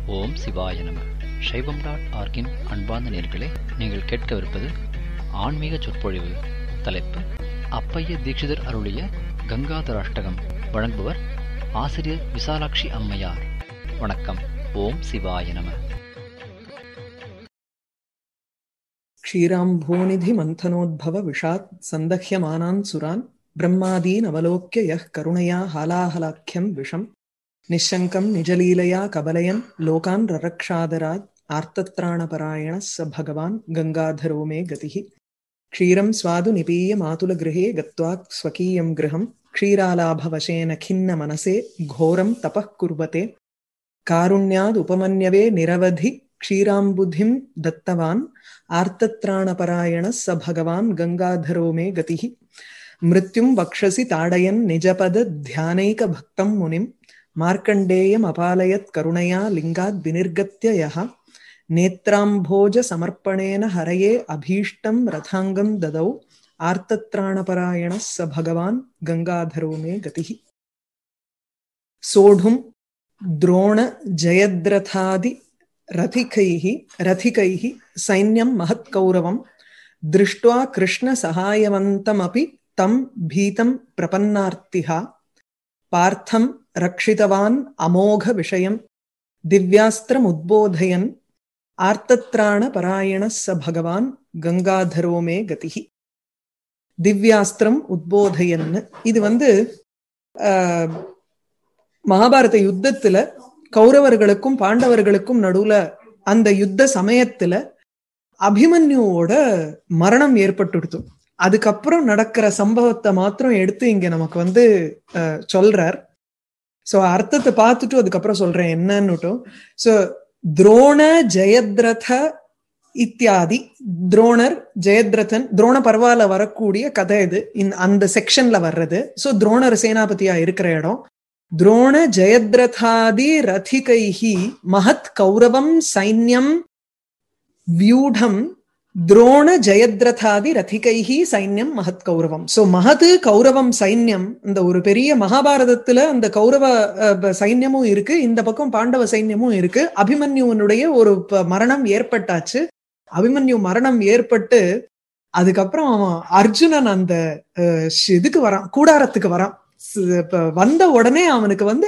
ஓம் சிவாய நம சைவம் டாட் ஆர்கின் அன்பார்ந்த நேர்களே நீங்கள் கேட்கவிருப்பது ஆன்மீக சொற்பொழிவு தலைப்பு அப்பைய தீட்சிதர் அருளிய கங்காதராஷ்டகம் வழங்குபவர் ஆசிரியர் விசாலாட்சி அம்மையார் வணக்கம் ஓம் சிவாய நம क्षीराम्भोनिधिमन्थनोद्भव विषात् सन्दह्यमानान् सुरान् ब्रह्मादीन् अवलोक्य यः करुणया हालाहलाख्यं विषम् निःशङ्कं निजलीलया कबलयन् लोकान् ररक्षादरात् आर्तत्राणपरायणः स भगवान् गङ्गाधरो मे गतिः क्षीरं स्वादु निपीय मातुलगृहे गत्वा स्वकीयं गृहं क्षीरालाभवशेन खिन्नमनसे घोरं तपः कुर्वते कारुण्यादुपमन्यवे निरवधि क्षीराम्बुधिं दत्तवान् आर्तत्राणपरायणः स भगवान् गङ्गाधरो मे गतिः मृत्युं वक्षसि ताडयन् निजपदध्यानैकभक्तं मुनिं मार्कण्डेयमपालयत् करुणया लिङ्गाद् विनिर्गत्य यः नेत्राम्भोजसमर्पणेन हरये अभीष्टं रथाङ्गं ददौ आर्तत्राणपरायणः स भगवान् गङ्गाधरो मे गतिः सोढुं द्रोणजयद्रथादि रथिकैः रथिकैः सैन्यं महत्कौरवं दृष्ट्वा कृष्णसहायवन्तमपि तं भीतं प्रपन्नार्तिः पार्थं रक्षितवान् अमोघविषयं दिव्यास्त्रमुद्बोधयन् आर्तत्राणपरायणः स भगवान् गङ्गाधरो मे गतिः திவ்யாஸ்திரம் உத்போதையன் இது வந்து மகாபாரத யுத்தத்துல கௌரவர்களுக்கும் பாண்டவர்களுக்கும் நடுவுல அந்த யுத்த சமயத்துல அபிமன்யுவோட மரணம் ஏற்பட்டுடுத்து அதுக்கப்புறம் நடக்கிற சம்பவத்தை மாத்திரம் எடுத்து இங்க நமக்கு வந்து சொல்றார் சோ அர்த்தத்தை பார்த்துட்டு அதுக்கப்புறம் சொல்றேன் என்னன்னுட்டும் சோ துரோண ஜெயத்ரத இத்தியாதி துரோணர் ஜெயத்ரதன் துரோண பர்வால வரக்கூடிய கதை இது அந்த செக்ஷன்ல வர்றது சோ துரோணர் சேனாபதியா இருக்கிற இடம் द्रोण जयद्रथादि रथिकैः महत् कौरवं सैन्यं व्यूढं द्रोण ஜெயத்ரதாதி ரதிகைஹி சைன்யம் மகத் கௌரவம் சோ மகது கௌரவம் சைன்யம் இந்த ஒரு பெரிய மகாபாரதத்துல அந்த கௌரவ சைன்யமும் இருக்கு இந்த பக்கம் பாண்டவ சைன்யமும் இருக்கு அபிமன்யுவனுடைய ஒரு மரணம் ஏற்பட்டாச்சு அபிமன்யு மரணம் ஏற்பட்டு அதுக்கப்புறம் அவன் அர்ஜுனன் அந்த இதுக்கு வரான் கூடாரத்துக்கு வரான் வந்த உடனே அவனுக்கு வந்து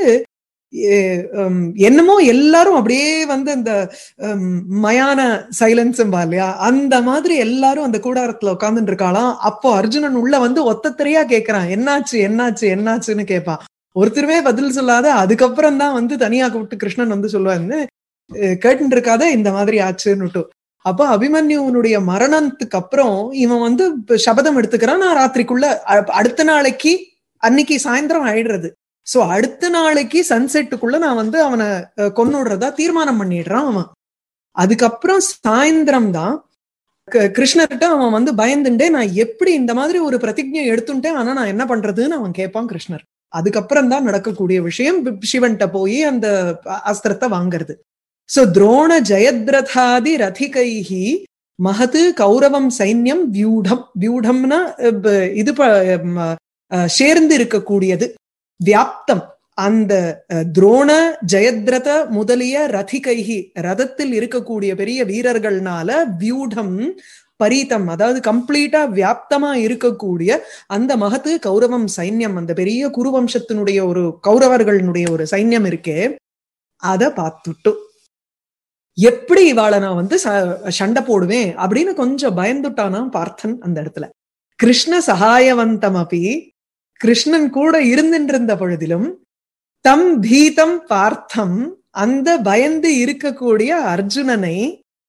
என்னமோ எல்லாரும் அப்படியே வந்து இந்த மயான சைலன்ஸ் இல்லையா அந்த மாதிரி எல்லாரும் அந்த கூடாரத்துல உட்காந்துட்டு இருக்காளாம் அப்போ அர்ஜுனன் உள்ள வந்து ஒத்தத்தரையா கேக்குறான் என்னாச்சு என்னாச்சு என்னாச்சுன்னு கேட்பான் ஒருத்தருமே பதில் சொல்லாத அதுக்கப்புறம் தான் வந்து தனியா கூப்பிட்டு கிருஷ்ணன் வந்து சொல்லுவாருன்னு கேட்டு இருக்காத இந்த மாதிரி ஆச்சுன்னுட்டு அப்ப அபிமன்யுனுடைய மரணத்துக்கு அப்புறம் இவன் வந்து சபதம் எடுத்துக்கிறான் நான் ராத்திரிக்குள்ள அடுத்த நாளைக்கு அன்னைக்கு சாயந்தரம் ஆயிடுறது சோ அடுத்த நாளைக்கு சன்செட்டுக்குள்ள நான் வந்து அவனை கொன்னுடுறதா தீர்மானம் பண்ணிடுறான் அவன் அதுக்கப்புறம் சாயந்தரம் தான் கிருஷ்ணர்கிட்ட அவன் வந்து பயந்துட்டே நான் எப்படி இந்த மாதிரி ஒரு பிரதிஜை எடுத்துட்டேன் ஆனா நான் என்ன பண்றதுன்னு அவன் கேட்பான் கிருஷ்ணர் அதுக்கப்புறம் தான் நடக்கக்கூடிய விஷயம் சிவன்கிட்ட போய் அந்த அஸ்திரத்தை வாங்குறது சோ துரோண ஜெயத்ரதாதி ரதிகைஹி மகது கௌரவம் சைன்யம் வியூடம் வியூடம்னா இது சேர்ந்து இருக்கக்கூடியது வியாப்தம் அந்த துரோண ஜெயத்ரத முதலிய ரதிகைகி ரதத்தில் இருக்கக்கூடிய பெரிய வீரர்கள்னால வியூடம் பரீதம் அதாவது கம்ப்ளீட்டா வியாப்தமா இருக்கக்கூடிய அந்த மகத்து கௌரவம் சைன்யம் அந்த பெரிய குருவம்சத்தினுடைய ஒரு கௌரவர்களுடைய ஒரு சைன்யம் இருக்கே அத பார்த்துட்டு எப்படி இவாளை நான் வந்து சண்டை போடுவேன் அப்படின்னு கொஞ்சம் பயந்துட்டானா பார்த்தன் அந்த இடத்துல கிருஷ்ண சகாயவந்தம் அப்படி கிருஷ்ணன் கூட இருந்திருந்த பொழுதிலும் தம் பீதம் பார்த்தம் அந்த பயந்து இருக்கக்கூடிய அர்ஜுனனை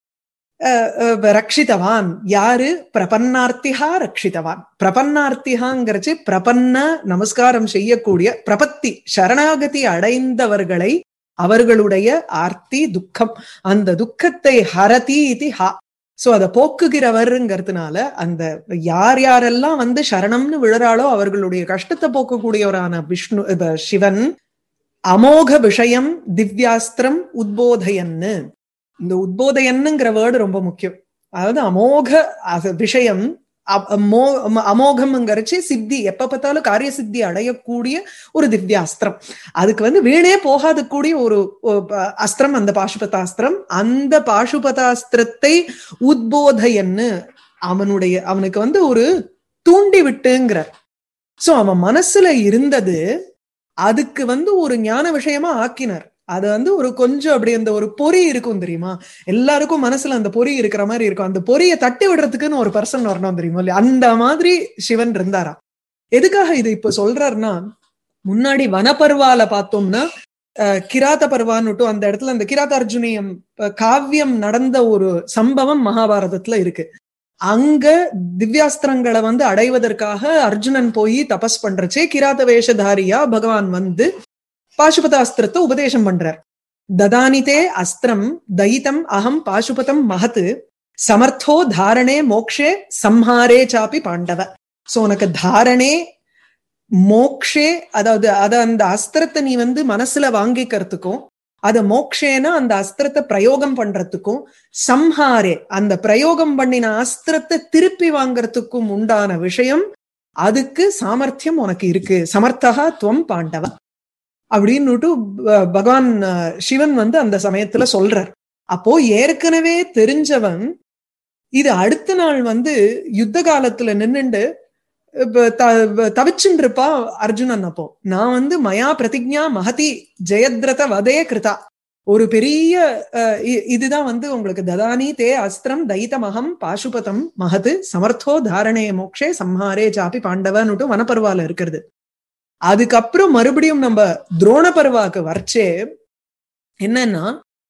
ரட்சித்தவான் யாரு பிரபன்னார்த்திகா ரட்சித்தவான் பிரபன்னார்த்திகாங்கிறச்சு பிரபன்ன நமஸ்காரம் செய்யக்கூடிய பிரபத்தி சரணாகதி அடைந்தவர்களை அவர்களுடைய ஆர்த்தி துக்கம் அந்த துக்கத்தை ஹரதி இது ஹா சோ அதை போக்குகிறவருங்கிறதுனால அந்த யார் யாரெல்லாம் வந்து சரணம்னு விழுறாளோ அவர்களுடைய கஷ்டத்தை போக்கக்கூடியவரான விஷ்ணு சிவன் அமோக விஷயம் திவ்யாஸ்திரம் உத்போதையன்னு இந்த உத்போதையன்னுங்கிற வேர்டு ரொம்ப முக்கியம் அதாவது அமோக விஷயம் அமோகம்ங்கிறச்சு சித்தி எப்ப பார்த்தாலும் காரிய சித்தி அடையக்கூடிய ஒரு திவ்யாஸ்திரம் அதுக்கு வந்து வீணே போகாத கூடிய ஒரு அஸ்திரம் அந்த பாசுபதாஸ்திரம் அந்த பாசுபதாஸ்திரத்தை உத்போதையன்னு அவனுடைய அவனுக்கு வந்து ஒரு தூண்டி விட்டுங்கிறார் சோ அவன் மனசுல இருந்தது அதுக்கு வந்து ஒரு ஞான விஷயமா ஆக்கினார் அது வந்து ஒரு கொஞ்சம் அப்படி அந்த ஒரு பொறி இருக்கும் தெரியுமா எல்லாருக்கும் மனசுல அந்த பொறி இருக்கிற மாதிரி இருக்கும் அந்த பொறியை தட்டி விடுறதுக்குன்னு ஒரு பர்சன் வரணும் தெரியுமா இல்லையா அந்த மாதிரி சிவன் இருந்தாரா எதுக்காக இது இப்ப சொல்றாருன்னா முன்னாடி வனப்பருவால பார்த்தோம்னா கிராத பருவான்னுட்டு அந்த இடத்துல அந்த கிராத அர்ஜுனியம் காவியம் நடந்த ஒரு சம்பவம் மகாபாரதத்துல இருக்கு அங்க திவ்யாஸ்திரங்களை வந்து அடைவதற்காக அர்ஜுனன் போய் தபஸ் பண்றச்சே கிராத வேஷதாரியா பகவான் வந்து பாசுபதாஸ்திரத்தை உபதேசம் பண்றார் ததானிதே அஸ்திரம் தைத்தம் அகம் பாசுபதம் மகத்து சமர்த்தோ தாரணே மோக்ஷே சம்ஹாரே சாப்பி பாண்டவ சோ உனக்கு தாரணே மோக்ஷே அதாவது அத அந்த அஸ்திரத்தை நீ வந்து மனசுல வாங்கிக்கிறதுக்கும் அத மோக்ஷேனா அந்த அஸ்திரத்தை பிரயோகம் பண்றதுக்கும் சம்ஹாரே அந்த பிரயோகம் பண்ணின அஸ்திரத்தை திருப்பி வாங்கறதுக்கும் உண்டான விஷயம் அதுக்கு சாமர்த்தியம் உனக்கு இருக்கு சமர்த்தகா துவம் பாண்டவ அப்படின்னுட்டு பகவான் சிவன் வந்து அந்த சமயத்துல சொல்றார் அப்போ ஏற்கனவே தெரிஞ்சவன் இது அடுத்த நாள் வந்து யுத்த காலத்துல நின்னுண்டு தவிச்சுட்டு இருப்பா அர்ஜுனன் அப்போ நான் வந்து மயா பிரதிஜா மகதி ஜெயத்ரத வதே கிருதா ஒரு பெரிய இதுதான் வந்து உங்களுக்கு ததானி தே அஸ்திரம் தைத்தமகம் பாசுபதம் மகது சமர்த்தோ தாரணே மோக்ஷே சம்ஹாரே சாப்பி பாண்டவன்னுட்டு வனப்பருவால இருக்கிறது அதுக்கப்புறம் மறுபடியும் நம்ம துரோண பருவாக்கு வர்ச்சே என்னன்னா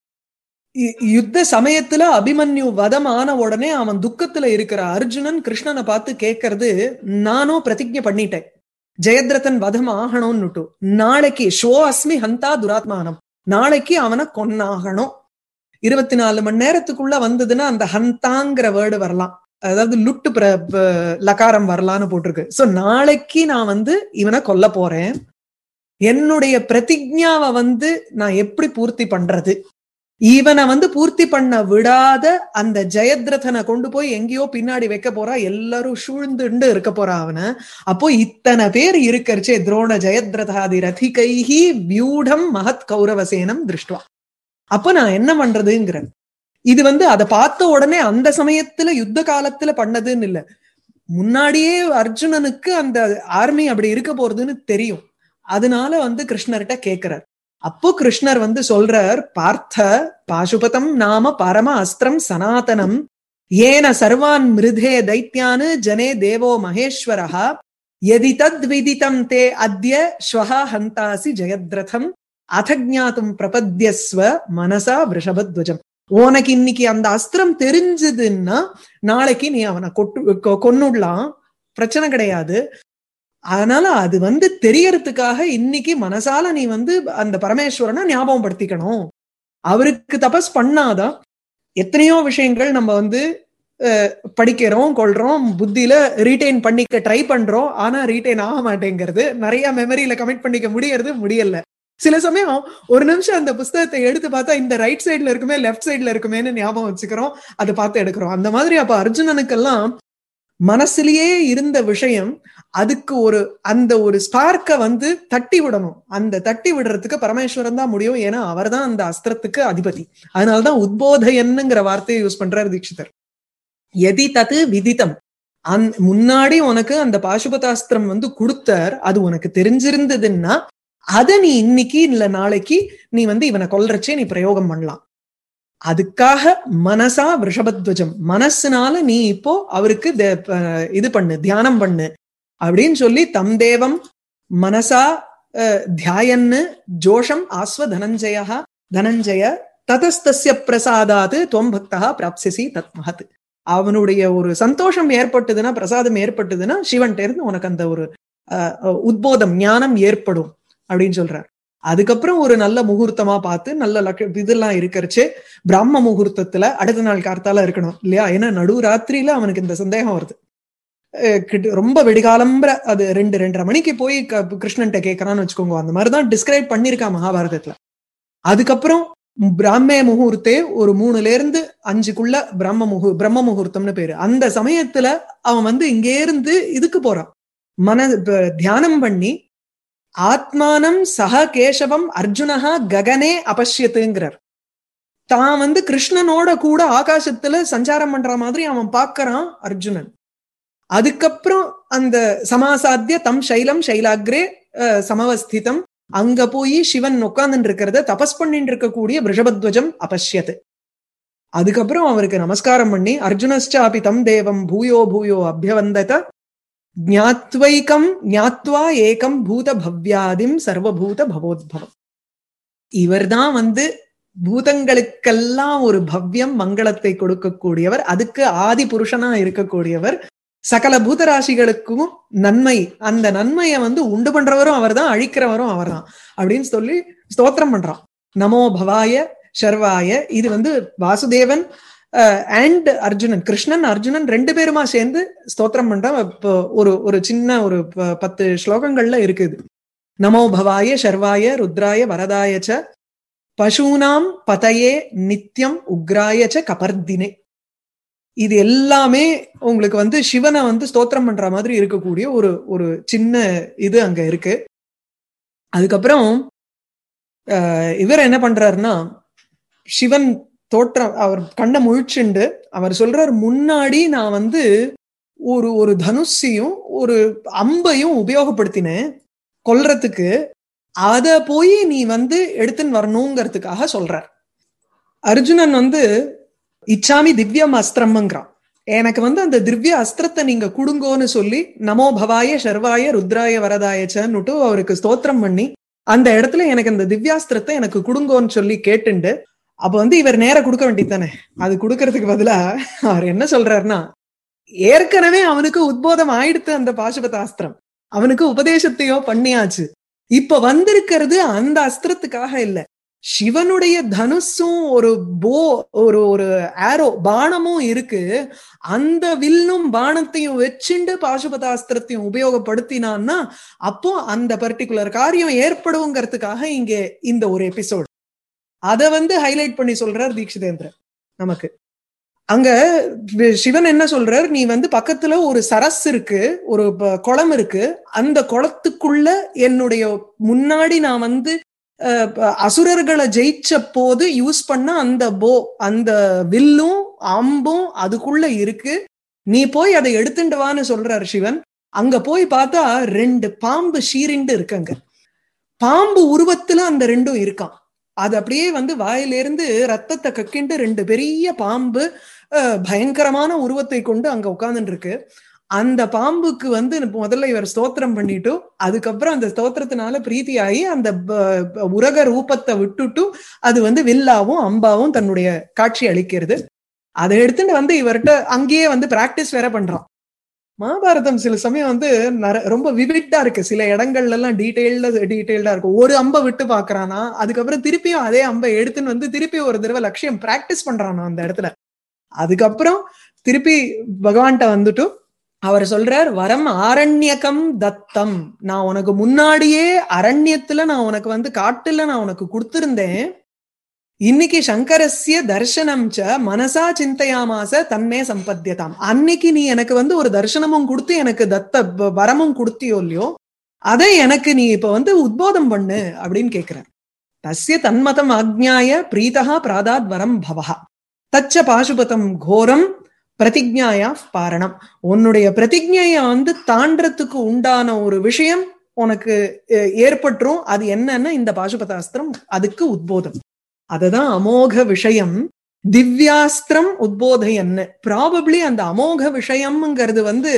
யுத்த சமயத்துல அபிமன்யு வதம் ஆன உடனே அவன் துக்கத்துல இருக்கிற அர்ஜுனன் கிருஷ்ணனை பார்த்து கேட்கறது நானும் பிரதிஜை பண்ணிட்டேன் ஜெயத்ரதன் வதம் ஆகணும்னுட்டு நாளைக்கு ஷோ அஸ்மி ஹந்தா துராத்மானம் நாளைக்கு அவனை கொன்னாகணும் இருபத்தி நாலு மணி நேரத்துக்குள்ள வந்ததுன்னா அந்த ஹந்தாங்கிற வேர்டு வரலாம் அதாவது லுட்டு பிர லகாரம் வரலான்னு போட்டிருக்கு சோ நாளைக்கு நான் வந்து இவனை கொல்ல போறேன் என்னுடைய பிரதிஜாவை வந்து நான் எப்படி பூர்த்தி பண்றது இவனை வந்து பூர்த்தி பண்ண விடாத அந்த ஜெயத்ரதனை கொண்டு போய் எங்கேயோ பின்னாடி வைக்க போறா எல்லாரும் சூழ்ந்துண்டு இருக்க போறா அவனை அப்போ இத்தனை பேர் இருக்கறச்சே துரோண ஜெயத்ரதாதி ரதிகைஹி வியூடம் மகத் கௌரவசேனம் திருஷ்டுவா அப்ப நான் என்ன பண்றதுங்கிறேன் இது வந்து அதை பார்த்த உடனே அந்த சமயத்துல யுத்த காலத்துல பண்ணதுன்னு இல்ல முன்னாடியே அர்ஜுனனுக்கு அந்த ஆர்மி அப்படி இருக்க போறதுன்னு தெரியும் அதனால வந்து கிருஷ்ணர்கிட்ட கேக்குறார் அப்போ கிருஷ்ணர் வந்து சொல்றார் பார்த்த பாசுபதம் நாம பரம அஸ்திரம் சனாதனம் ஏன சர்வான் மிருதே தைத்தியானு ஜனே தேவோ மகேஸ்வரஹா எதி தத் விதித்தம் தே அத்ய ஸ்வஹா ஹந்தாசி ஜெயத்ரதம் அத ஜாத்தும் பிரபத்யஸ்வ மனசா விஷபத்வஜம் உனக்கு இன்னைக்கு அந்த அஸ்திரம் தெரிஞ்சதுன்னா நாளைக்கு நீ அவனை கொட்டு கொன்னுடலாம் பிரச்சனை கிடையாது அதனால அது வந்து தெரியறதுக்காக இன்னைக்கு மனசால நீ வந்து அந்த பரமேஸ்வரனை ஞாபகம் படுத்திக்கணும் அவருக்கு தபஸ் பண்ணாதான் எத்தனையோ விஷயங்கள் நம்ம வந்து படிக்கிறோம் கொள்றோம் புத்தியில ரீட்டைன் பண்ணிக்க ட்ரை பண்றோம் ஆனா ரீட்டைன் ஆக மாட்டேங்கிறது நிறைய மெமரியில கமிட் பண்ணிக்க முடியறது முடியல சில சமயம் ஒரு நிமிஷம் அந்த புஸ்தகத்தை எடுத்து பார்த்தா இந்த ரைட் சைட்ல இருக்குமே லெஃப்ட் சைட்ல இருக்குமேன்னு ஞாபகம் வச்சுக்கிறோம் அதை பார்த்து எடுக்கிறோம் அந்த மாதிரி அப்ப அர்ஜுனனுக்கெல்லாம் மனசுலயே இருந்த விஷயம் அதுக்கு ஒரு அந்த ஒரு ஸ்பார்க்க வந்து தட்டி விடணும் அந்த தட்டி விடுறதுக்கு பரமேஸ்வரன் தான் முடியும் ஏன்னா அவர் தான் அந்த அஸ்திரத்துக்கு அதிபதி அதனாலதான் உத்போதயன்னுங்கிற வார்த்தையை யூஸ் பண்றாரு தீட்சிதர் எதி தது விதித்தம் அந் முன்னாடி உனக்கு அந்த பாசுபதாஸ்திரம் வந்து கொடுத்தார் அது உனக்கு தெரிஞ்சிருந்ததுன்னா அத நீ இன்னைக்கு இல்ல நாளைக்கு நீ வந்து இவனை கொல்றச்சே நீ பிரயோகம் பண்ணலாம் அதுக்காக மனசா விஷபத்வஜம் மனசுனால நீ இப்போ அவருக்கு இது பண்ணு தியானம் பண்ணு அப்படின்னு சொல்லி தம் தேவம் மனசா தியாயன்னு ஜோஷம் ஆஸ்வ தனஞ்சயா தனஞ்சய ததஸ்தஸ்ய பிரசாதாது துவம் பக்தா பிராப்சிசி தத் மகத் அவனுடைய ஒரு சந்தோஷம் ஏற்பட்டதுன்னா பிரசாதம் ஏற்பட்டதுன்னா சிவன்கிட்ட இருந்து உனக்கு அந்த ஒரு உத்போதம் ஞானம் ஏற்படும் அப்படின்னு சொல்றார் அதுக்கப்புறம் ஒரு நல்ல முகூர்த்தமா பார்த்து நல்ல லக்க இதெல்லாம் இருக்கிறச்சு பிராம முகூர்த்தத்துல அடுத்த நாள் கார்த்தால இருக்கணும் இல்லையா ஏன்னா நடு ராத்திரியில அவனுக்கு இந்த சந்தேகம் வருது ரொம்ப வெடிகாலம்பர அது ரெண்டு ரெண்டரை மணிக்கு போய் கிருஷ்ணன்ட்ட கேட்கறான்னு வச்சுக்கோங்க அந்த மாதிரிதான் டிஸ்கிரைப் பண்ணிருக்கா மகாபாரதத்துல அதுக்கப்புறம் பிராமே முகூர்த்தே ஒரு மூணுல இருந்து அஞ்சுக்குள்ள பிரம்ம முகு பிரம்ம முகூர்த்தம்னு பேரு அந்த சமயத்துல அவன் வந்து இங்கே இருந்து இதுக்கு போறான் மன ப- தியானம் பண்ணி ஆத்மானம் சக கேசவம் அர்ஜுனஹா ககனே அபஷ்யத்துங்கிறார் தான் வந்து கிருஷ்ணனோட கூட ஆகாசத்துல சஞ்சாரம் பண்ற மாதிரி அவன் பார்க்கறான் அர்ஜுனன் அதுக்கப்புறம் அந்த சமாசாத்திய தம் சைலம் சைலாக்ரே அஹ், சமவஸ்திதம் அங்க போய் சிவன் உட்கார்ந்துட்டு இருக்கிறத தபஸ் பண்ணிட்டு இருக்கக்கூடிய ரிஷபத்வஜம் அபஷ்யத்து அதுக்கப்புறம் அவருக்கு நமஸ்காரம் பண்ணி அர்ஜுனஸ்சாபி தம் தேவம் பூயோ பூயோ அபியவந்தத ஞாத்வைக்கம் ஞாத்வா ஏகம் பூத பவ்யாதிம் சர்வபூத பவோத்பவம் இவர்தான் வந்து பூதங்களுக்கெல்லாம் ஒரு பவ்யம் மங்களத்தை கொடுக்கக்கூடியவர் அதுக்கு ஆதி புருஷனா இருக்கக்கூடியவர் சகல பூதராசிகளுக்கும் நன்மை அந்த நன்மையை வந்து உண்டு பண்றவரும் அவர்தான் அழிக்கிறவரும் அவர்தான் அப்படின்னு சொல்லி ஸ்தோத்திரம் பண்றான் நமோ பவாய ஷர்வாய இது வந்து வாசுதேவன் அண்ட் அர்ஜுனன் கிருஷ்ணன் அர்ஜுனன் ரெண்டு பேருமா சேர்ந்து ஸ்தோத்திரம் பண்றான் இப்போ ஒரு ஒரு சின்ன ஒரு ப- பத்து ஸ்லோகங்கள்ல இருக்குது நமோ பவாய ஷர்வாய ருத்ராய வரதாய ச பசூனாம் பதயே நித்யம் உக்ராய ச கபர்தினே இது எல்லாமே உங்களுக்கு வந்து சிவனை வந்து ஸ்தோத்திரம் பண்ற மாதிரி இருக்கக்கூடிய ஒரு ஒரு சின்ன இது அங்க இருக்கு அதுக்கப்புறம் ஆஹ், இவர் என்ன பண்றாருன்னா சிவன் தோற்றம் அவர் கண்ணை முழிச்சுண்டு அவர் சொல்றார் முன்னாடி நான் வந்து ஒரு ஒரு தனுஷையும் ஒரு அம்பையும் உபயோகப்படுத்தினேன் கொல்றதுக்கு அத போய் நீ வந்து எடுத்துன்னு வரணுங்கிறதுக்காக சொல்றார் அர்ஜுனன் வந்து இச்சாமி திவ்யம் அஸ்திரம்ங்கிறான் எனக்கு வந்து அந்த திவ்ய அஸ்திரத்தை நீங்க குடுங்கோன்னு சொல்லி நமோ பவாய சர்வாய ருத்ராய வரதாயச்சன்னுட்டு அவருக்கு ஸ்தோத்திரம் பண்ணி அந்த இடத்துல எனக்கு அந்த திவ்யாஸ்திரத்தை எனக்கு குடுங்கோன்னு சொல்லி கேட்டுண்டு அப்ப வந்து இவர் நேர கொடுக்க வேண்டியதானே அது கொடுக்கறதுக்கு பதிலா அவர் என்ன சொல்றாருன்னா ஏற்கனவே அவனுக்கு உத்போதம் ஆயிடுத்து அந்த பாசுபதாஸ்திரம் அவனுக்கு உபதேசத்தையோ பண்ணியாச்சு இப்ப வந்திருக்கிறது அந்த அஸ்திரத்துக்காக இல்ல சிவனுடைய தனுஷும் ஒரு போ ஒரு ஒரு ஆரோ பானமும் இருக்கு அந்த வில்லும் பானத்தையும் வச்சுண்டு பாசுபதாஸ்திரத்தையும் உபயோகப்படுத்தினான்னா அப்போ அந்த பர்டிகுலர் காரியம் ஏற்படுங்கிறதுக்காக இங்க இந்த ஒரு எபிசோட் அத வந்து ஹைலைட் பண்ணி சொல்றார் தீட்சிதேந்திரன் நமக்கு அங்க வி- சிவன் என்ன சொல்றார் நீ வந்து பக்கத்துல ஒரு சரஸ் இருக்கு ஒரு ப- குளம் இருக்கு அந்த குளத்துக்குள்ள என்னுடைய முன்னாடி நான் வந்து அஹ், ப- அசுரர்களை ஜெயிச்ச போது யூஸ் பண்ண அந்த போ அந்த வில்லும் அம்பும் அதுக்குள்ள இருக்கு நீ போய் அதை எடுத்துட்டு வான்னு சொல்றார் சிவன் அங்க போய் பார்த்தா ரெண்டு பாம்பு ஷீரிண்டு இருக்குங்க பாம்பு உருவத்துல அந்த ரெண்டும் இருக்கான் அது அப்படியே வந்து வாயிலிருந்து ரத்தத்தை கக்கிண்டு ரெண்டு பெரிய பாம்பு அஹ், பயங்கரமான உருவத்தை கொண்டு அங்க உட்கார்ந்துட்டு இருக்கு அந்த பாம்புக்கு வந்து முதல்ல இவர் ஸ்தோத்திரம் பண்ணிட்டு அதுக்கப்புறம் அந்த ஸ்தோத்திரத்தினால பிரீத்தியாகி அந்த ப- ப- உரக ரூபத்தை விட்டுட்டு அது வந்து வில்லாவும் அம்பாவும் தன்னுடைய காட்சி அளிக்கிறது அதை எடுத்துட்டு வந்து இவர்கிட்ட அங்கேயே வந்து பிராக்டிஸ் வேற பண்றான் மகாபாரதம் சில சமயம் வந்து நர- ரொம்ப விவிட்டா இருக்கு சில இடங்கள்ல எல்லாம் டீடைல்டா டீடைல்டா இருக்கும் ஒரு அம்பை விட்டு பாக்குறானா அதுக்கப்புறம் திருப்பியும் அதே அம்பை எடுத்துன்னு வந்து திருப்பி ஒரு தடவை லட்சியம் பிராக்டிஸ் பண்றானா அந்த இடத்துல அதுக்கப்புறம் திருப்பி பகவான்கிட்ட வந்துட்டு அவர் சொல்றார் வரம் ஆரண்யகம் தத்தம் நான் உனக்கு முன்னாடியே அரண்யத்துல நான் உனக்கு வந்து காட்டுல நான் உனக்கு கொடுத்திருந்தேன் இன்னைக்கு சங்கரஸ்ய தர்சனம் ச மனசா சிந்தையாமாச தன்மே சம்பத்தியதாம் அன்னைக்கு நீ எனக்கு வந்து ஒரு தர்சனமும் கொடுத்து எனக்கு தத்த வ- வரமும் கொடுத்தியோ இல்லையோ அதை எனக்கு நீ இப்ப வந்து உத்போதம் பண்ணு அப்படின்னு கேக்குறார் தஸ்ய தன்மதம் ஆக்ஞாய பிரீதா பிராதாத் வரம் பவஹா தச்ச பாசுபதம் கோரம் பிரதிஜாயா பாரணம் உன்னுடைய பிரதிஜைய வந்து தாண்டறதுக்கு உண்டான ஒரு விஷயம் உனக்கு அஹ், ஏற்பட்டுரும் அது என்னன்னா இந்த பாசுபதாஸ்திரம் அதுக்கு உத்போதம் அததான் அமோக விஷயம் திவ்யாஸ்திரம் உத்போதையன்னு ப்ராபப்ளி அந்த அமோக விஷயம்ங்கிறது வந்து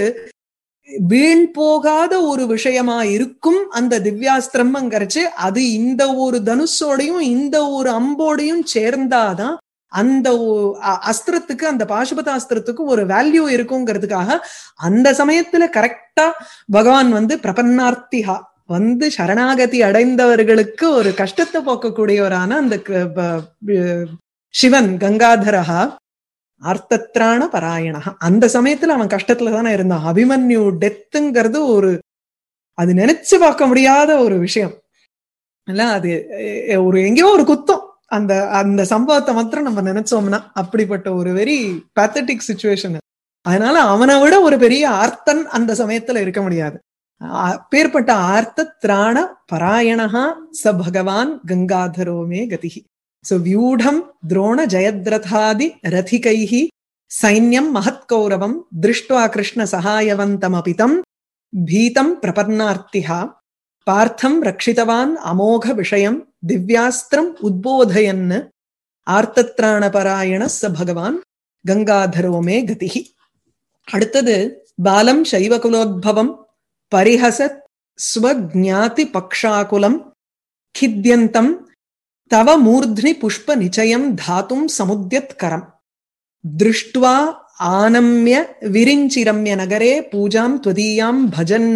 வீண் போகாத ஒரு விஷயமா இருக்கும் அந்த திவ்யாஸ்திரம்ங்கிறச்சு அது இந்த ஒரு தனுஷோடையும் இந்த ஒரு அம்போடையும் சேர்ந்தாதான் அந்த ஒ- அ- அஸ்திரத்துக்கு அந்த பாசுபதாஸ்திரத்துக்கு ஒரு வேல்யூ இருக்குங்கிறதுக்காக அந்த சமயத்துல கரெக்டா பகவான் வந்து பிரபன்னார்த்திகா வந்து சரணாகதி அடைந்தவர்களுக்கு ஒரு கஷ்டத்தை போக்கக்கூடியவரான அந்த க- ப- ப- சிவன் கங்காதரஹா அர்த்தத்ராண பராயணா அந்த சமயத்துல அவன் கஷ்டத்துல தானே இருந்தான் அபிமன்யு டெத்துங்கிறது ஒரு அது நினைச்சு பார்க்க முடியாத ஒரு விஷயம் இல்ல அது அஹ், ஒரு எங்கேயோ ஒரு குத்தம் அந்த அந்த சம்பவத்தை மாத்திரம் நம்ம நினைச்சோம்னா அப்படிப்பட்ட ஒரு வெரி பேத்தட்டிக் சுச்சுவேஷன் அதனால அவனை விட ஒரு பெரிய ஆர்த்தன் அந்த சமயத்துல இருக்க முடியாது பேர்பட்ட ஆர்த்த திராண பராயணஹா ச பகவான் கங்காதரோமே கதிகி சோ வியூடம் துரோண ஜெயத்ரதாதி ரதிகைஹி சைன்யம் மகத்கௌரவம் திருஷ்டுவா கிருஷ்ண சகாயவந்தமபிதம் பீதம் பிரபன்னார்த்திஹா பார்த்தம் ரட்சிதவான் அமோக விஷயம் திவ்யாஸ்திரம் உத்போதயன் ஆர்த்தத்ராணபராயண ச பகவான் கங்காதரோமே கதிகி அடுத்தது பாலம் சைவகுலோத்பவம் பரிஹசத் ஸ்வஜாதி பக்ஷாகுலம் கித்யந்தம் தவ மூர்த்னி புஷ்ப நிச்சயம் தாத்தும் சமுத்தியத் கரம் திருஷ்டுவா ஆனம்ய விரிஞ்சிரம்ய நகரே பூஜாம் துவதீயாம் பஜன்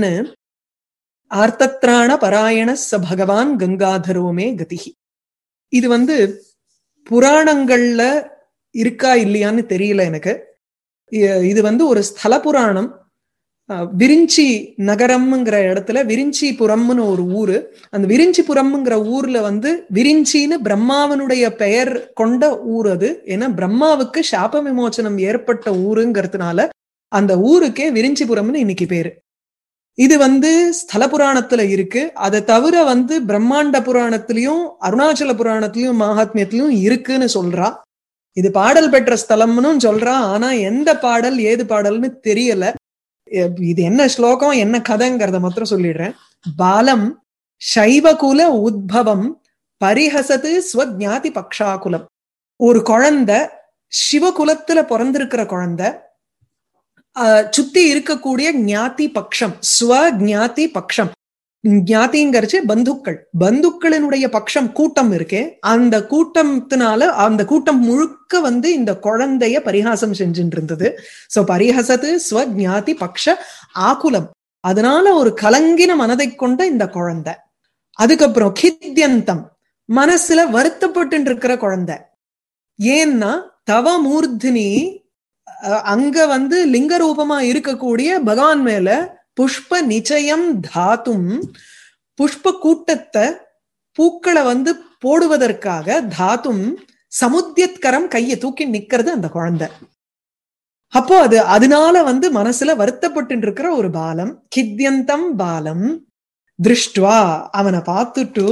ஆர்த்தத்ராண பராயண ச பகவான் கங்காதரோமே கதிகி இது வந்து புராணங்கள்ல இருக்கா இல்லையான்னு தெரியல எனக்கு இது வந்து ஒரு ஸ்தல புராணம் விரிஞ்சி நகரம்ங்கிற இடத்துல விரிஞ்சிபுரம்னு ஒரு ஊரு அந்த விரிஞ்சிபுரம்ங்கிற ஊர்ல வந்து விரிஞ்சின்னு பிரம்மாவனுடைய பெயர் கொண்ட ஊர் அது ஏன்னா பிரம்மாவுக்கு சாப விமோச்சனம் ஏற்பட்ட ஊருங்கிறதுனால அந்த ஊருக்கே விரிஞ்சிபுரம்னு இன்னைக்கு பேரு இது வந்து ஸ்தல புராணத்துல இருக்கு அதை தவிர வந்து பிரம்மாண்ட புராணத்திலயும் அருணாச்சல புராணத்திலயும் மகாத்மியத்திலயும் இருக்குன்னு சொல்றா இது பாடல் பெற்ற ஸ்தலம்னு சொல்றா ஆனா எந்த பாடல் ஏது பாடல்னு தெரியல இது என்ன ஸ்லோகம் என்ன கதைங்கிறத மாத்திரம் சொல்லிடுறேன் பாலம் சைவகுல உத்பவம் பரிஹசத்து ஸ்வஜாதி பக்ஷாகுலம் ஒரு குழந்தை சிவகுலத்துல பிறந்திருக்கிற குழந்தை சுத்தி இருக்கக்கூடிய ஞாதி பக்ஷம் ஸ்வ ஞாதி பக்ஷம் ஞாதிங்கிறச்சு பந்துக்கள் பந்துக்களினுடைய பக்ஷம் கூட்டம் இருக்கே அந்த கூட்டத்தினால அந்த கூட்டம் முழுக்க வந்து இந்த குழந்தைய பரிகாசம் செஞ்சுட்டு இருந்தது சோ பரிஹசத்து ஸ்வ ஞாதி பக்ஷ ஆகுலம் அதனால ஒரு கலங்கின மனதை கொண்ட இந்த குழந்தை அதுக்கப்புறம் கித்யந்தம் மனசுல வருத்தப்பட்டு இருக்கிற குழந்தை ஏன்னா தவ மூர்த்தினி அங்க வந்து லிங்க ரூபமா இருக்கக்கூடிய பகவான் மேல புஷ்ப நிச்சயம் தாத்தும் புஷ்ப கூட்டத்தை பூக்களை வந்து போடுவதற்காக தாத்தும் சமுத்தியத்கரம் கையை தூக்கி நிக்கிறது அந்த குழந்தை அப்போ அது அதனால வந்து மனசுல வருத்தப்பட்டு இருக்கிற ஒரு பாலம் கித்யந்தம் பாலம் திருஷ்டுவா அவனை பார்த்துட்டு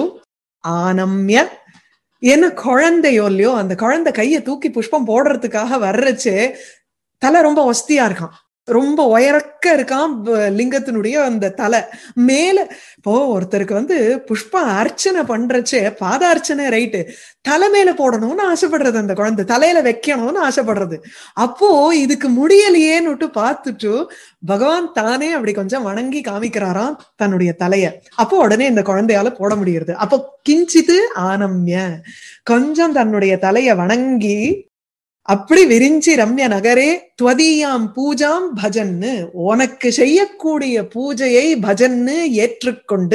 ஆனம்ய என்ன குழந்தையோ இல்லையோ அந்த குழந்தை கையை தூக்கி புஷ்பம் போடுறதுக்காக வர்றச்சே தலை ரொம்ப ஒஸ்தியா இருக்கான் ரொம்ப உயரக்க இருக்கான் லிங்கத்தினுடைய அந்த தலை மேல இப்போ ஒருத்தருக்கு வந்து புஷ்பம் அர்ச்சனை பண்றச்சே பாத அர்ச்சனை ரைட்டு தலை மேல போடணும்னு ஆசைப்படுறது அந்த குழந்தை தலையில வைக்கணும்னு ஆசைப்படுறது அப்போ இதுக்கு முடியலையேன்னு பார்த்துட்டு பகவான் தானே அப்படி கொஞ்சம் வணங்கி காமிக்கிறாராம் தன்னுடைய தலைய அப்போ உடனே இந்த குழந்தையால போட முடியுது அப்போ கிஞ்சித்து ஆனம்ய கொஞ்சம் தன்னுடைய தலைய வணங்கி அப்படி விரிஞ்சி ரம்ய நகரே துவதீயாம் பூஜாம் பஜன்னு உனக்கு செய்யக்கூடிய பூஜையை பஜன்னு ஏற்றுக்கொண்டு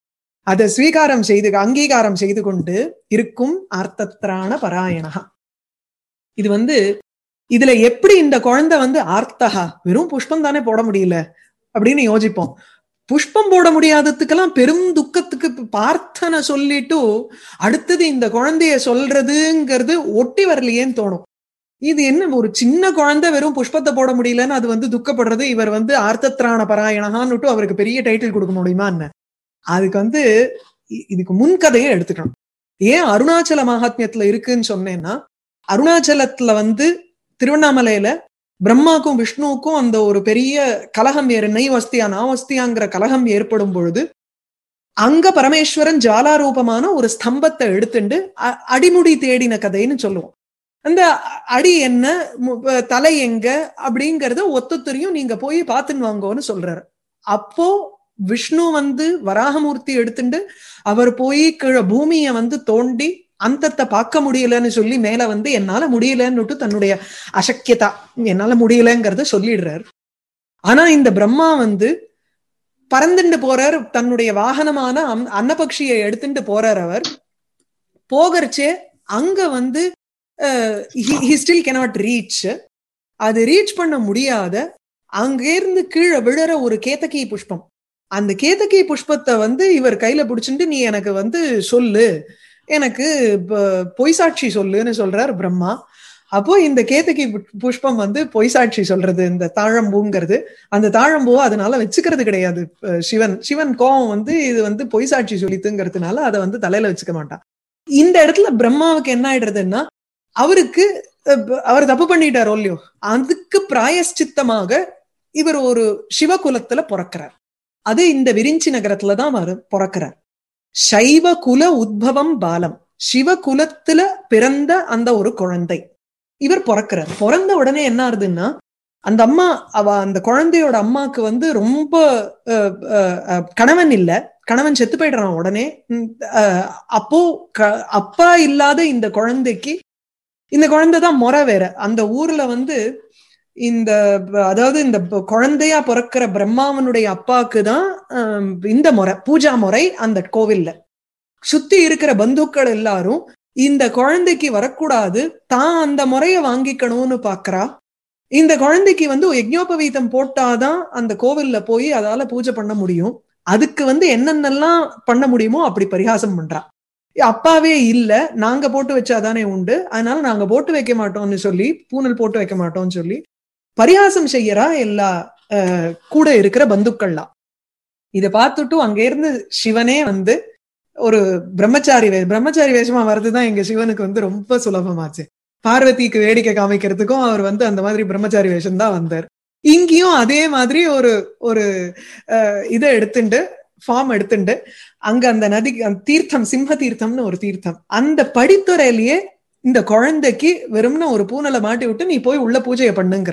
அதை ஸ்வீகாரம் செய்து அங்கீகாரம் செய்து கொண்டு இருக்கும் ஆர்த்தத்ரான பராயணகா இது வந்து இதுல எப்படி இந்த குழந்தை வந்து ஆர்த்தகா வெறும் புஷ்பம் தானே போட முடியல அப்படின்னு யோசிப்போம் புஷ்பம் போட முடியாததுக்கெல்லாம் பெரும் துக்கத்துக்கு பார்த்தனை சொல்லிட்டு அடுத்தது இந்த குழந்தைய சொல்றதுங்கிறது ஒட்டி வரலையேன்னு தோணும் இது என்ன ஒரு சின்ன குழந்தை வெறும் புஷ்பத்தை போட முடியலன்னு அது வந்து துக்கப்படுறது இவர் வந்து ஆர்த்தத்ராண பராயணகான்னுட்டு அவருக்கு பெரிய டைட்டில் கொடுக்க முடியுமா என்ன அதுக்கு வந்து இதுக்கு முன்கதையை எடுத்துக்கணும் ஏன் அருணாச்சல மகாத்மியத்துல இருக்குன்னு சொன்னேன்னா அருணாச்சலத்துல வந்து திருவண்ணாமலையில பிரம்மாக்கும் விஷ்ணுவுக்கும் அந்த ஒரு பெரிய கலகம் ஏறு நெய் வஸ்தியா நாவஸ்தியாங்கிற கலகம் ஏற்படும் பொழுது அங்க பரமேஸ்வரன் ஜாலாரூபமான ஒரு ஸ்தம்பத்தை எடுத்துண்டு அடிமுடி தேடின கதைன்னு சொல்லுவோம் அந்த அடி என்ன தலை எங்க அப்படிங்கறத ஒத்தொத்தரையும் நீங்க போய் பாத்துன்னு வாங்கோன்னு சொல்றாரு அப்போ விஷ்ணு வந்து வராகமூர்த்தி எடுத்துட்டு அவர் போய் கீழே பூமிய வந்து தோண்டி அந்தத்தை பார்க்க முடியலன்னு சொல்லி மேல வந்து என்னால முடியலன்னுட்டு தன்னுடைய அசக்கியதா என்னால முடியலங்கிறத சொல்லிடுறாரு ஆனா இந்த பிரம்மா வந்து பறந்துட்டு போறார் தன்னுடைய வாகனமான அன்னபக்ஷியை எடுத்துட்டு போறார் அவர் போகிறச்சே அங்க வந்து ஹி ஸ்டில் கெனாட் ரீச் அது ரீச் பண்ண முடியாத அங்கிருந்து கீழே விழுற ஒரு கேத்தகி புஷ்பம் அந்த கேத்தகி புஷ்பத்தை வந்து இவர் கையில பிடிச்சிட்டு நீ எனக்கு வந்து சொல்லு எனக்கு ப- பொய் சாட்சி சொல்லுன்னு சொல்றார் பிரம்மா அப்போ இந்த கேத்தகி பு- புஷ்பம் வந்து பொய் சாட்சி சொல்றது இந்த தாழம்பூங்கிறது அந்த தாழம்பூவை அதனால வச்சுக்கிறது கிடையாது அஹ் சிவன் சிவன் கோவம் வந்து இது வந்து பொய் சாட்சி சொல்லித்துங்கிறதுனால அதை வந்து தலையில வச்சுக்க மாட்டான் இந்த இடத்துல பிரம்மாவுக்கு என்ன ஆயிடுறதுன்னா அவருக்கு அஹ், ப- அவர் தப்பு பண்ணிட்டாரோ இல்லையோ அதுக்கு பிராயஷ்சித்தமாக இவர் ஒரு சிவகுலத்துல பிறக்கிறார் அது இந்த விரிஞ்சி நகரத்துல தான் அவர் பிறக்கிறார் சைவ குல உத்பவம் பாலம் சிவகுலத்துல பிறந்த அந்த ஒரு குழந்தை இவர் பிறக்கிறார் பிறந்த உடனே என்ன ஆகுதுன்னா அந்த அம்மா அவ அந்த குழந்தையோட அம்மாக்கு வந்து ரொம்ப அஹ், அஹ், அஹ், கணவன் இல்ல கணவன் செத்து போயிடுறான் உடனே உம், அஹ், அப்போ க- அப்பா இல்லாத இந்த குழந்தைக்கு இந்த குழந்தை தான் முறை வேற அந்த ஊர்ல வந்து இந்த அதாவது இந்த குழந்தையா பிறக்கிற பிரம்மாவனுடைய அப்பாக்கு தான் ஆஹ், இந்த முறை பூஜா முறை அந்த கோவில்ல சுத்தி இருக்கிற பந்துக்கள் எல்லாரும் இந்த குழந்தைக்கு வரக்கூடாது தான் அந்த முறைய வாங்கிக்கணும்னு பாக்குறா இந்த குழந்தைக்கு வந்து யஜ்ஞோபவீதம் போட்டாதான் அந்த கோவில்ல போய் அதால பூஜை பண்ண முடியும் அதுக்கு வந்து என்னென்னலாம் பண்ண முடியுமோ அப்படி பரிகாசம் பண்றா அப்பாவே இல்ல நாங்க போட்டு வச்சாதானே உண்டு அதனால நாங்க போட்டு வைக்க மாட்டோம்னு சொல்லி பூனல் போட்டு வைக்க மாட்டோம்னு சொல்லி பரிகாசம் செய்யறா எல்லா அஹ், கூட இருக்கிற பந்துக்கள்லாம் இத பார்த்துட்டு அங்க இருந்து சிவனே வந்து ஒரு பிரம்மச்சாரி வே பிரம்மச்சாரி வேஷமா வர்றதுதான் எங்க சிவனுக்கு வந்து ரொம்ப சுலபமாச்சு பார்வதிக்கு வேடிக்கை காமிக்கிறதுக்கும் அவர் வந்து அந்த மாதிரி பிரம்மச்சாரி வேஷம் தான் வந்தார் இங்கேயும் அதே மாதிரி ஒரு ஒரு அஹ், இதை எடுத்துண்டு ஃபார்ம் எடுத்துண்டு அங்க அந்த நதி அந்த தீர்த்தம் சிம்ம தீர்த்தம்னு ஒரு தீர்த்தம் அந்த படித்துறையிலேயே இந்த குழந்தைக்கு வெறும்னு ஒரு பூனலை மாட்டி விட்டு நீ போய் உள்ள பூஜையை பண்ணுங்கிற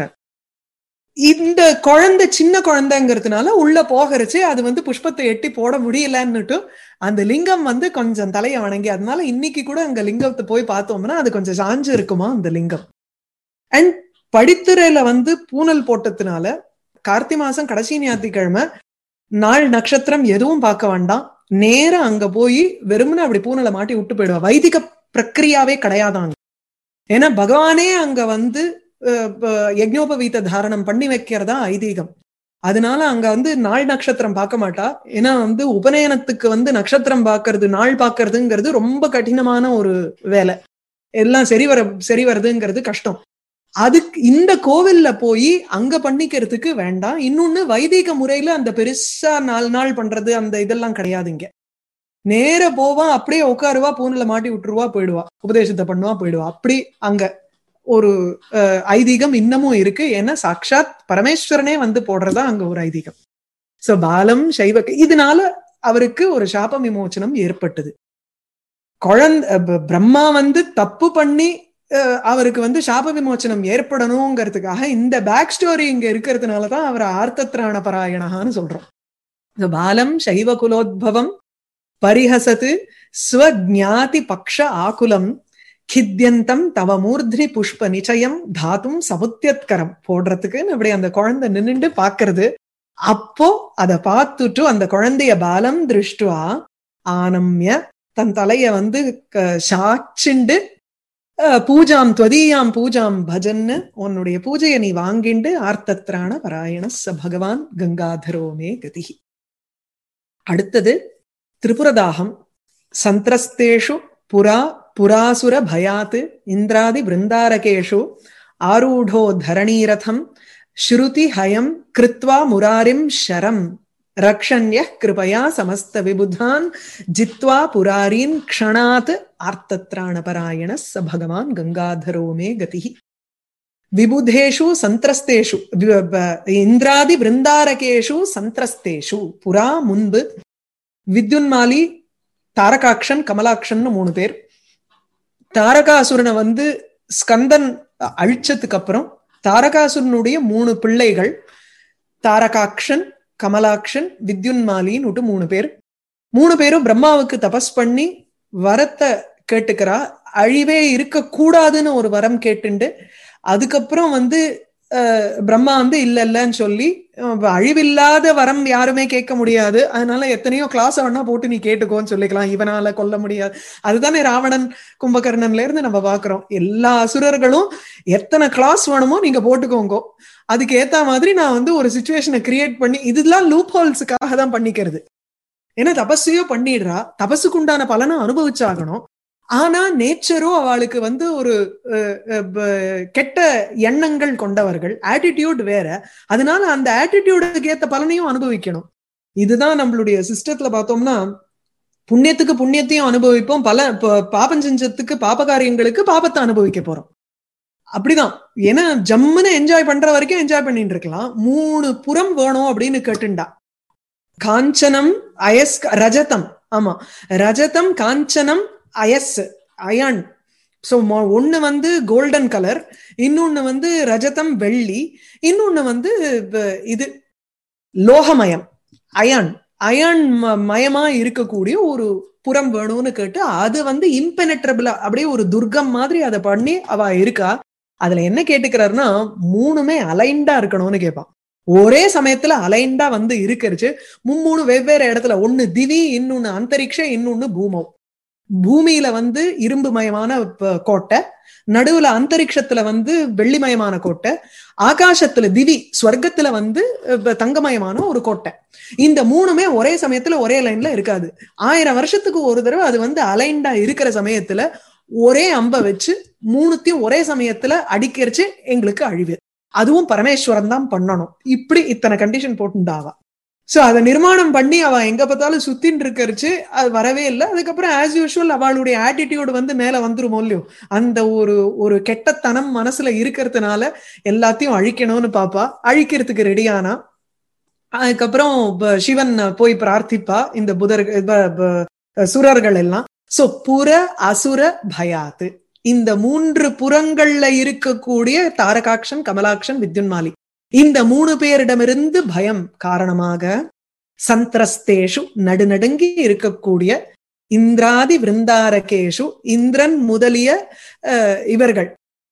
இந்த குழந்தை சின்ன குழந்தைங்கிறதுனால உள்ள போகிறச்சு அது வந்து புஷ்பத்தை எட்டி போட முடியலன்னுட்டு அந்த லிங்கம் வந்து கொஞ்சம் தலையை வணங்கி அதனால இன்னைக்கு கூட அங்க லிங்கத்தை போய் பார்த்தோம்னா அது கொஞ்சம் சாஞ்சு இருக்குமா அந்த லிங்கம் அண்ட் படித்துறையில வந்து பூனல் போட்டதுனால கார்த்தி மாசம் கடைசி ஞாயிற்றுக்கிழமை நாள் நட்சத்திரம் எதுவும் பார்க்க வேண்டாம் நேரா அங்க போய் வெறுமனே அப்படி பூனலை மாட்டி விட்டு போயிடுவா வைதிக பிரக்கிரியாவே கிடையாதாங்க ஏன்னா பகவானே அங்க வந்து அஹ், ப- யஜ்ஞோபவீத தாரணம் பண்ணி வைக்கிறதா ஐதீகம் அதனால அங்க வந்து நாள் நட்சத்திரம் பார்க்க மாட்டா ஏன்னா வந்து உபநயனத்துக்கு வந்து நட்சத்திரம் பார்க்கிறது நாள் பார்க்கறதுங்கிறது ரொம்ப கடினமான ஒரு வேலை எல்லாம் சரி வர சரி வருதுங்கிறது கஷ்டம் அதுக்கு இந்த கோவில்ல போய் அங்க பண்ணிக்கிறதுக்கு வேண்டாம் இன்னொன்னு வைதிக முறையில அந்த பெருசா நாலு நாள் பண்றது அந்த இதெல்லாம் கிடையாதுங்க நேர போவா அப்படியே உட்காருவா பூனில மாட்டி விட்டுருவா போயிடுவா உபதேசத்தை பண்ணுவா போயிடுவா அப்படி அங்க ஒரு அஹ், ஐதீகம் இன்னமும் இருக்கு ஏன்னா சாக்ஷாத் பரமேஸ்வரனே வந்து போடுறதா அங்க ஒரு ஐதீகம் சோ பாலம் சைவ இதனால அவருக்கு ஒரு சாப விமோச்சனம் ஏற்பட்டது குழந்தை ப- பிரம்மா வந்து தப்பு பண்ணி அஹ், அவருக்கு வந்து சாப விமோச்சனம் ஏற்படணுங்கிறதுக்காக இந்த பேக் ஸ்டோரி இங்க இருக்கிறதுனாலதான் அவர் ஆர்த்தத்ராண பராயணகான்னு சொல்றோம் இந்த பாலம் சைவ குலோத்பவம் பரிஹசத்து ஸ்வஜாதி பக்ஷ ஆகுலம் கித்யந்தம் தவ மூர்த்னி புஷ்ப நிச்சயம் தாத்தும் சமுத்தியத்கரம் போடுறதுக்கு அப்படி அந்த குழந்தை நின்னுண்டு பாக்குறது அப்போ அத பார்த்துட்டு அந்த குழந்தைய பாலம் திருஷ்டுவா ஆனம்ய தன் தலைய வந்து க- சாச்சிண்டு அஹ், பூஜாம் துவதீயாம் பூஜாம் பஜன்னு உன்னுடைய பூஜையை நீ வாங்கிண்டு ஆர்த்தத்ராண பராயண ச பகவான் கங்காதரோமே கதி அடுத்தது திரிபுரதாகம் சந்திரஸ்தேஷு புரா புராசுர பயாத் இந்திராதி பிருந்தாரகேஷு ஆரூಢோ தரணீரதம் ஸ்ருதி ஹயம் கிருத்வா முராரிம் ஷரம் ரக்ஷண்ய கிருபயா சமஸ்த விபுதான் ஜித்வா புராரீன் க்ஷணாத் ஆர்த்தத்ராணபராயண ச பகவான் கங்காதரோ மே கதி விபுதேஷு சந்திரஸ்தேஷு வி- ப- இந்திராதி பிருந்தாரகேஷு சந்திரஸ்தேஷு புறா முன்பு வித்யுன்மாலி தாரகாக்ஷன் கமலாக்ஷன் மூணு பேர் தாரகாசுரனை வந்து ஸ்கந்தன் அழிச்சதுக்கு அப்புறம் தாரகாசுரனுடைய மூணு பிள்ளைகள் தாரகாக்ஷன் கமலாக்ஷன் வித்யுன்மாலின்னு விட்டு மூணு பேர் மூணு பேரும் பிரம்மாவுக்கு தபஸ் பண்ணி வரத்தை கேட்டுக்கிறா அழிவே இருக்க கூடாதுன்னு ஒரு வரம் கேட்டுண்டு அதுக்கப்புறம் வந்து அஹ், பிரம்மா வந்து இல்ல இல்லன்னு சொல்லி அஹ், அழிவில்லாத வரம் யாருமே கேட்க முடியாது அதனால எத்தனையோ கிளாஸ் வேணா போட்டு நீ கேட்டுக்கோன்னு சொல்லிக்கலாம் இவனால கொல்ல முடியாது அதுதானே ராவணன் கும்பகர்ணன்ல இருந்து நம்ம பாக்குறோம் எல்லா அசுரர்களும் எத்தனை கிளாஸ் வேணுமோ நீங்க போட்டுக்கோங்க அதுக்கு ஏத்த மாதிரி நான் வந்து ஒரு சுச்சுவேஷனை கிரியேட் பண்ணி இதெல்லாம் லூப் ஹோல்ஸுக்காக தான் பண்ணிக்கிறது ஏன்னா தபஸையோ பண்ணிடுறா தபஸுக்கு உண்டான பலனை அனுபவிச்சாகணும் ஆனா நேச்சரோ அவளுக்கு வந்து ஒரு கெட்ட எண்ணங்கள் கொண்டவர்கள் ஆட்டிடியூட் வேற அதனால அந்த ஆட்டிடியூடுக்கு ஏத்த பலனையும் அனுபவிக்கணும் இதுதான் நம்மளுடைய சிஸ்டத்துல பார்த்தோம்னா புண்ணியத்துக்கு புண்ணியத்தையும் அனுபவிப்போம் பல பாபம் செஞ்சத்துக்கு பாப காரியங்களுக்கு பாபத்தை அனுபவிக்க போறோம் அப்படிதான் ஏன்னா ஜம்முன்னு என்ஜாய் பண்ற வரைக்கும் என்ஜாய் பண்ணிட்டு இருக்கலாம் மூணு புறம் வேணும் அப்படின்னு கேட்டுண்டா காஞ்சனம் அயஸ் ரஜதம் ஆமா ரஜதம் காஞ்சனம் அயஸ் அயன் ஸோ ஒன்னு வந்து கோல்டன் கலர் இன்னொன்னு வந்து ரஜதம் வெள்ளி இன்னொன்னு வந்து இது லோகமயம் அயன் அயன் மயமா இருக்கக்கூடிய ஒரு புறம் வேணும்னு கேட்டு அது வந்து இம்பெனட்ரபிளா அப்படியே ஒரு துர்க்கம் மாதிரி அதை பண்ணி அவ இருக்கா அதுல என்ன கேட்டுக்கிறாருன்னா மூணுமே அலைண்டா இருக்கணும்னு கேட்பான் ஒரே சமயத்துல அலைண்டா வந்து இருக்கிறச்சு மும்மூணு வெவ்வேறு இடத்துல ஒண்ணு திவி இன்னொன்னு அந்தரிக்ஷ இன்னொன்னு பூமம் பூமியில வந்து இரும்பு மயமான கோட்டை நடுவுல அந்தரிக்ஷத்துல வந்து வெள்ளிமயமான கோட்டை ஆகாசத்துல திவி ஸ்வர்க்கத்துல வந்து தங்கமயமான ஒரு கோட்டை இந்த மூணுமே ஒரே சமயத்துல ஒரே லைன்ல இருக்காது ஆயிரம் வருஷத்துக்கு ஒரு தடவை அது வந்து அலைண்டா இருக்கிற சமயத்துல ஒரே அம்ப வச்சு மூணுத்தையும் ஒரே சமயத்துல அடிக்கிறச்சு எங்களுக்கு அழிவு அதுவும் பரமேஸ்வரன் தான் பண்ணணும் இப்படி இத்தனை கண்டிஷன் போட்டுண்டாவா சோ அதை நிர்மாணம் பண்ணி அவ எங்க பார்த்தாலும் சுத்தின்னு இருக்கரிச்சு அது வரவே இல்லை அதுக்கப்புறம் ஆஸ் யூஷுவல் அவளுடைய ஆட்டிடியூடு வந்து மேல வந்துருமோ இல்லையோ அந்த ஒரு ஒரு கெட்டத்தனம் மனசுல இருக்கிறதுனால எல்லாத்தையும் அழிக்கணும்னு பாப்பா அழிக்கிறதுக்கு ரெடியானா அதுக்கப்புறம் சிவன் போய் பிரார்த்திப்பா இந்த புதர் சுரர்கள் எல்லாம் சோ புற அசுர பயாத்து இந்த மூன்று புறங்கள்ல இருக்கக்கூடிய தாரகாக்ஷன் கமலாக்ஷன் வித்யுன்மாலி இந்த மூணு பேரிடமிருந்து பயம் காரணமாக சந்திரஸ்தேஷு நடுநடுங்கி இருக்கக்கூடிய இந்திராதி விருந்தாரகேஷு இந்திரன் முதலிய இவர்கள்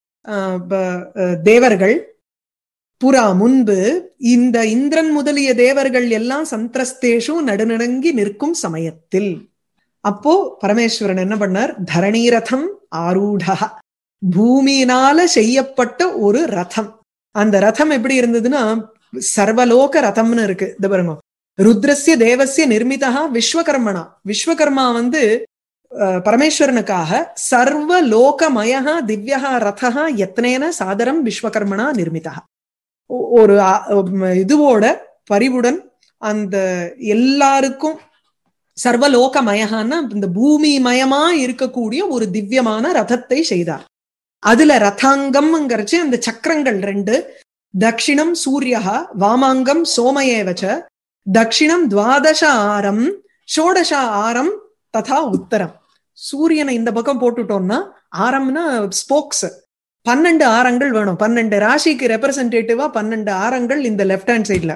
தேவர்கள் புறா முன்பு இந்த இந்திரன் முதலிய தேவர்கள் எல்லாம் சந்திரஸ்தேஷு நடுநடுங்கி நிற்கும் சமயத்தில் அப்போ பரமேஸ்வரன் என்ன பண்ணார் தரணீரதம் ஆரூடா பூமியினால செய்யப்பட்ட ஒரு ரதம் அந்த ரதம் எப்படி இருந்ததுன்னா சர்வலோக ரதம்னு இருக்கு இந்த பாருங்க ருத்ரஸ்ய தேவசிய நிர்மிதா விஸ்வகர்மனா விஸ்வகர்மா வந்து பரமேஸ்வரனுக்காக சர்வ லோகமயா திவ்யா ரதா எத்தனேன சாதரம் விஸ்வகர்மனா நிர்மிதா ஒரு இதுவோட பரிவுடன் அந்த எல்லாருக்கும் சர்வலோகமயகான்னா இந்த பூமி மயமா இருக்கக்கூடிய ஒரு திவ்யமான ரதத்தை செய்தார் அதுல ரதாங்கம்ங்கிறச்சு அந்த சக்கரங்கள் ரெண்டு தக்ஷிணம் சூரியகா வாமாங்கம் சோமயேவச்ச தக்ஷிணம் துவாதச ஆரம் ஷோடச ஆரம் ததா உத்தரம் சூரியனை இந்த பக்கம் போட்டுட்டோம்னா ஆரம்னா ஸ்போக்ஸ் பன்னெண்டு ஆரங்கள் வேணும் பன்னெண்டு ராசிக்கு ரெப்ரசன்டேட்டிவா பன்னெண்டு ஆரங்கள் இந்த லெஃப்ட் ஹேண்ட் சைட்ல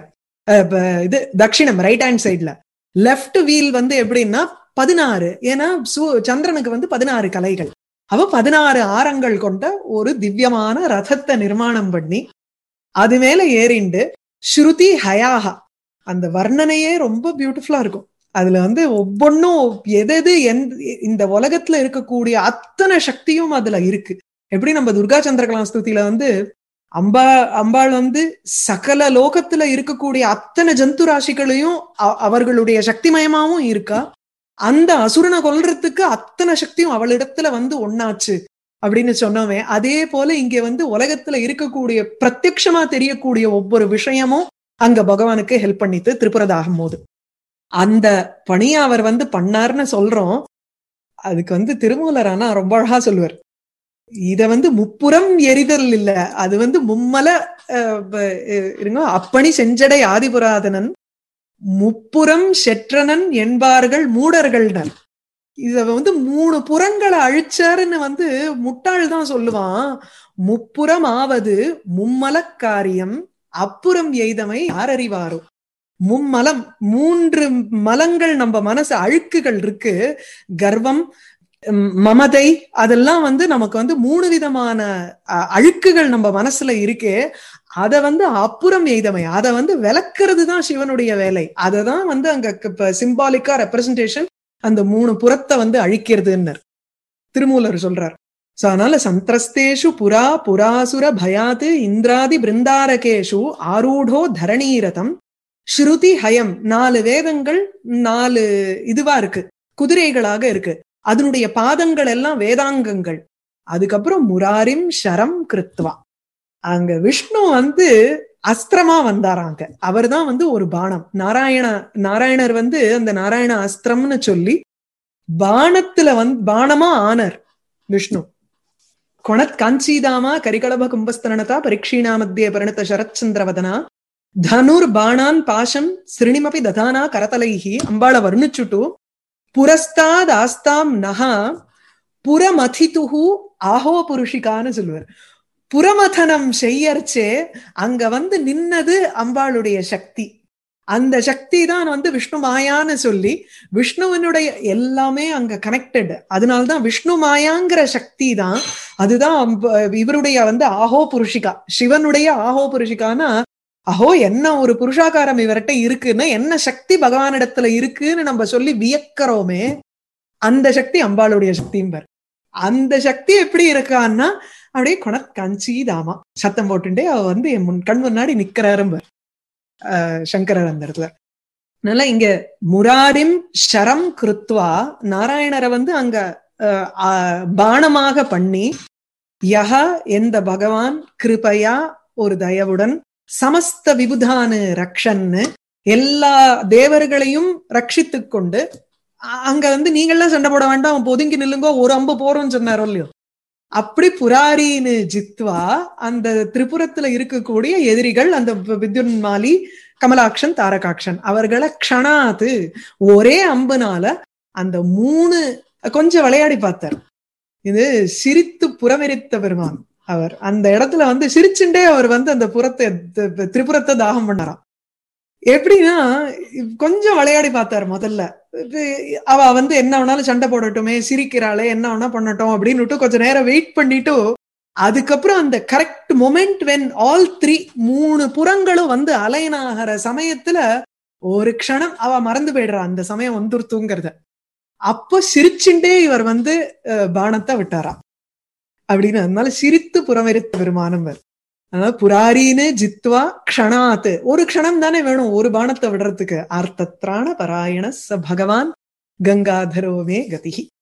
இது தக்ஷிணம் ரைட் ஹேண்ட் சைட்ல லெஃப்ட் வீல் வந்து எப்படின்னா பதினாறு ஏன்னா சந்திரனுக்கு வந்து பதினாறு கலைகள் அவ பதினாறு ஆரங்கள் கொண்ட ஒரு திவ்யமான ரதத்தை நிர்மாணம் பண்ணி அது மேல ஏறிண்டு ஸ்ருதி ஹயாகா அந்த வர்ணனையே ரொம்ப பியூட்டிஃபுல்லா இருக்கும் அதுல வந்து ஒவ்வொன்னும் எது எது இந்த உலகத்துல இருக்கக்கூடிய அத்தனை சக்தியும் அதுல இருக்கு எப்படி நம்ம துர்கா சந்திரகலா ஸ்துதியில வந்து அம்பா அம்பாள் வந்து சகல லோகத்துல இருக்கக்கூடிய அத்தனை ஜந்து ராசிகளையும் அவர்களுடைய சக்திமயமாவும் இருக்கா அந்த அசுரனை கொல்றதுக்கு அத்தனை சக்தியும் அவளிடத்துல வந்து ஒன்னாச்சு அப்படின்னு சொன்னவன் அதே போல இங்க வந்து உலகத்துல இருக்கக்கூடிய பிரத்யக்ஷமா தெரியக்கூடிய ஒவ்வொரு விஷயமும் அங்க பகவானுக்கு ஹெல்ப் பண்ணித்து திரிபுரதாகும் போது அந்த பணியை அவர் வந்து பண்ணார்னு சொல்றோம் அதுக்கு வந்து திருமூலர் ஆனா ரொம்ப அழகா சொல்லுவார் இத வந்து முப்புறம் எரிதல் இல்ல அது வந்து மும்மல இருங்க அப்பணி செஞ்சடை ஆதிபுராதனன் முப்புறம் செற்றனன் என்பார்கள் மூடர்கள்னர் இத வந்து மூணு புறங்களை அழிச்சாருன்னு வந்து முட்டாள் தான் சொல்லுவான் முப்புறம் ஆவது மும்மல காரியம் அப்புறம் எய்தமை யார் அறிவாரோ மும்மலம் மூன்று மலங்கள் நம்ம மனசு அழுக்குகள் இருக்கு கர்வம் மமதை அதெல்லாம் வந்து நமக்கு வந்து மூணு விதமான அழுக்குகள் நம்ம மனசுல இருக்கே அத வந்து அப்புறம் எய்தமை அதை வந்து விளக்குறது தான் சிவனுடைய வேலை அதை தான் வந்து அங்க சிம்பாலிக்கா ரெப்ரசன்டேஷன் அந்த மூணு புறத்தை வந்து அழிக்கிறதுன்னு திருமூலர் சொல்றார் சோ அதனால சந்திரஸ்தேஷு புரா புராசுர பயாத்து இந்திராதி பிருந்தாரகேஷு ஆரூடோ தரணீரதம் ஸ்ருதி ஹயம் நாலு வேதங்கள் நாலு இதுவா இருக்கு குதிரைகளாக இருக்கு அதனுடைய பாதங்கள் எல்லாம் வேதாங்கங்கள் அதுக்கப்புறம் முராரிம் ஷரம் கிருத்வா அங்க விஷ்ணு வந்து அஸ்திரமா வந்தாராங்க அவர் தான் வந்து ஒரு பானம் நாராயண நாராயணர் வந்து அந்த நாராயண அஸ்திரம்னு சொல்லி பானத்துல வந்து பானமா ஆனர் விஷ்ணு கொணத் காஞ்சீதாமா கரிகலப கும்பஸ்தரணதா பரீட்சீணா மத்திய பரிணத சரச்சந்திரவதனா தனுர் பாணான் பாஷம் சிருணிமபி ததானா கரதலைஹி அம்பாள வர்ணிச்சுட்டு புரஸ்தாத் ஆஸ்தாம் நகா புறமதிதுஹு ஆஹோ புருஷிகான்னு சொல்லுவார் புறமதனம் செய்யறச்சே அங்க வந்து நின்னது அம்பாளுடைய சக்தி அந்த சக்தி தான் வந்து விஷ்ணு மாயான்னு சொல்லி விஷ்ணுவனுடைய எல்லாமே அங்க கனெக்டட் அதனால்தான் விஷ்ணு மாயாங்கிற சக்தி தான் அதுதான் இவருடைய வந்து ஆஹோ புருஷிகா சிவனுடைய ஆஹோ புருஷிகானா அஹோ என்ன ஒரு புருஷாகாரம் இவர்கிட்ட இருக்குன்னு என்ன சக்தி பகவானிடத்துல இருக்குன்னு நம்ம சொல்லி வியக்கிறோமே அந்த சக்தி அம்பாளுடைய சக்திம்பர் அந்த சக்தி எப்படி இருக்கான்னா அப்படியே கொணத் கஞ்சி தாமா சத்தம் போட்டுட்டே அவ வந்து என் முன் கண் முன்னாடி நிக்கிறாரும்பர் சங்கரர் அந்த இடத்துல அதனால இங்க முராரிம் ஷரம் கிருத்வா நாராயணரை வந்து அங்க பானமாக பண்ணி யஹ எந்த பகவான் கிருபையா ஒரு தயவுடன் சமஸ்த விபுதானு ரக்ஷன்னு எல்லா தேவர்களையும் ரட்சித்து கொண்டு அங்க வந்து நீங்கள்லாம் சண்டை போட வேண்டாம் பொதுங்கி நில்லுங்கோ ஒரு அம்பு போறோம்னு சொன்னாரோ இல்லையோ அப்படி புராரின்னு ஜித்வா அந்த திரிபுரத்துல இருக்கக்கூடிய எதிரிகள் அந்த வித்யுன்மாலி கமலாக்ஷன் தாரகாக்ஷன் அவர்களை க்ஷணாத்து ஒரே அம்புனால அந்த மூணு கொஞ்சம் விளையாடி பார்த்தார் இது சிரித்து புறவெரித்த பெருமான் அவர் அந்த இடத்துல வந்து சிரிச்சுண்டே அவர் வந்து அந்த புறத்தை திரிபுரத்தை தாகம் பண்ணாராம் எப்படின்னா கொஞ்சம் விளையாடி பார்த்தாரு முதல்ல அவ வந்து என்ன வேணாலும் சண்டை போடட்டுமே சிரிக்கிறாளே என்ன வேணா பண்ணட்டும் அப்படின்னு கொஞ்ச நேரம் வெயிட் பண்ணிட்டு அதுக்கப்புறம் அந்த correct moment when all three மூணு புறங்களும் வந்து அலைன் ஆகிற சமயத்துல ஒரு க்ஷணம் அவ மறந்து போயிடுறா அந்த சமயம் வந்துருத்துங்கிறத அப்போ சிரிச்சுண்டே இவர் வந்து பானத்தை விட்டாரா அப்படின்னு அதனால சிரித்து புறமெரித்த பெருமானவர் அதாவது புராரின்னு ஜித்வா க்ஷணாத்து ஒரு க்ஷணம் தானே வேணும் ஒரு பானத்தை விடுறதுக்கு அர்த்தத்ராண பராயண ச பகவான் கங்காதரோமே கதிகி